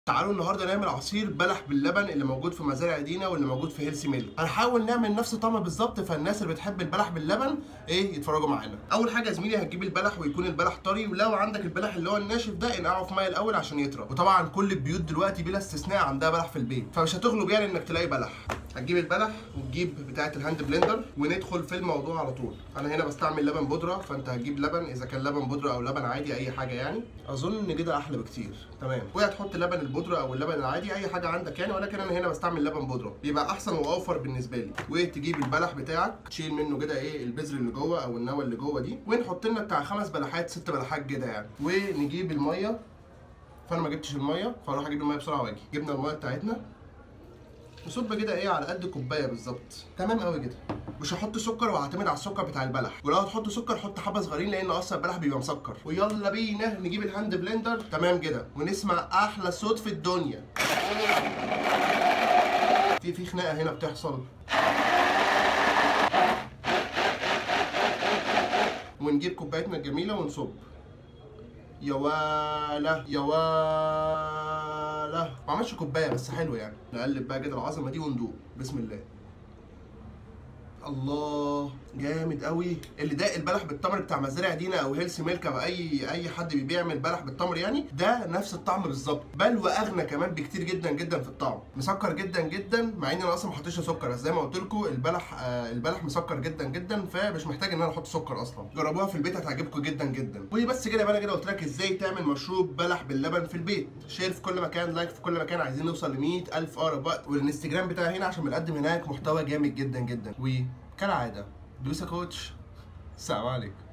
تعالوا النهارده نعمل عصير بلح باللبن اللي موجود في مزارع دينا واللي موجود في هيلسي ميل هنحاول نعمل نفس الطعم بالظبط فالناس اللي بتحب البلح باللبن ايه يتفرجوا معانا اول حاجه يا زميلي هتجيب البلح ويكون البلح طري ولو عندك البلح اللي هو الناشف ده انقعه في ميه الاول عشان يطرى وطبعا كل البيوت دلوقتي بلا استثناء عندها بلح في البيت فمش هتغلب يعني انك تلاقي بلح هتجيب البلح وتجيب بتاعه الهاند بلندر وندخل في الموضوع على طول انا هنا بستعمل لبن بودره فانت هتجيب لبن اذا كان لبن بودره او لبن عادي اي حاجه يعني اظن ان كده احلى بكتير تمام وهتحط لبن البودره او اللبن العادي اي حاجه عندك يعني ولكن انا هنا بستعمل لبن بودره بيبقى احسن واوفر بالنسبه لي وتجيب البلح بتاعك تشيل منه كده ايه البذر اللي جوه او النوى اللي جوه دي ونحط لنا بتاع خمس بلحات ست بلحات كده يعني ونجيب الميه فانا ما جبتش الميه فاروح اجيب الميه بسرعه واجي جبنا الميه بتاعتنا نصب كده ايه على قد كوبايه بالظبط تمام قوي كده مش هحط سكر وهعتمد على السكر بتاع البلح ولو هتحط سكر حط حبه صغيرين لان اصلا البلح بيبقى مسكر ويلا بينا نجيب الهاند بلندر تمام كده ونسمع احلى صوت في الدنيا في في خناقه هنا بتحصل ونجيب كوبايتنا الجميله ونصب يا والا يا والا ما عملش كوبايه بس حلو يعني نقلب بقى كده العظمه دي وندوق بسم الله الله جامد قوي اللي ده البلح بالتمر بتاع مزارع دينا او هيلسي ميلك او اي اي حد بيبيعمل بلح بالتمر يعني ده نفس الطعم بالظبط بل واغنى كمان بكتير جدا جدا في الطعم مسكر جدا جدا مع ان انا اصلا ما حطيتش سكر بس زي ما قلت لكم البلح آه البلح مسكر جدا جدا فمش محتاج ان انا احط سكر اصلا جربوها في البيت هتعجبكم جدا جدا وبس كده يبقى انا كده قلت لك ازاي تعمل مشروب بلح باللبن في البيت شير في كل مكان لايك في كل مكان عايزين نوصل ل 100000 اقرب وقت والانستجرام بتاعي هنا عشان بنقدم هناك محتوى جامد جدا جدا وكالعاده دوسا كوتش السلام عليكم